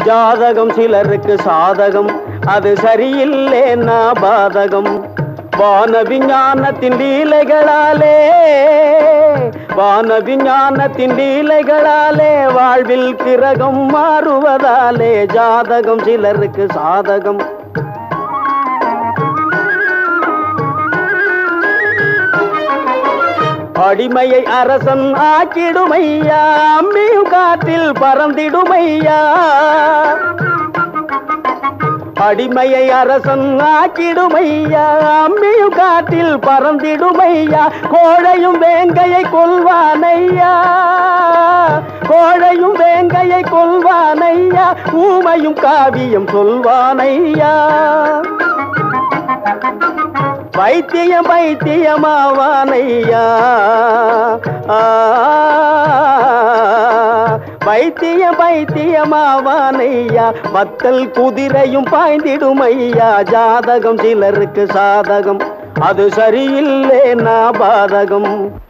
ஜாதகம் சிலருக்கு சாதகம் அது சரியில்லைன்னா பாதகம் வான விஞ்ஞானத்தின் லீலைகளாலே வான விஞ்ஞானத்தின் லீலைகளாலே வாழ்வில் கிரகம் மாறுவதாலே ஜாதகம் சிலருக்கு சாதகம் அடிமையை அரசன் ஆக்கிடுமையா அம்மியும் காற்றில் பறந்திடுமையா அடிமையை அரசன் ஆக்கிடுமையா அம்மியும் காற்றில் பறந்திடுமையா கோழையும் வேங்கையை கொல்வானையா கோழையும் வேங்கையை கொல்வானையா ஊமையும் காவியம் சொல்வானையா வைத்தியம் வைத்தியமாவானையா ஆ, வைத்தியம் வைத்தியமாவானையா வத்தல் குதிரையும் பாய்ந்திடுமையா ஜாதகம் சிலருக்கு சாதகம் அது சரியில்லை நான் பாதகம்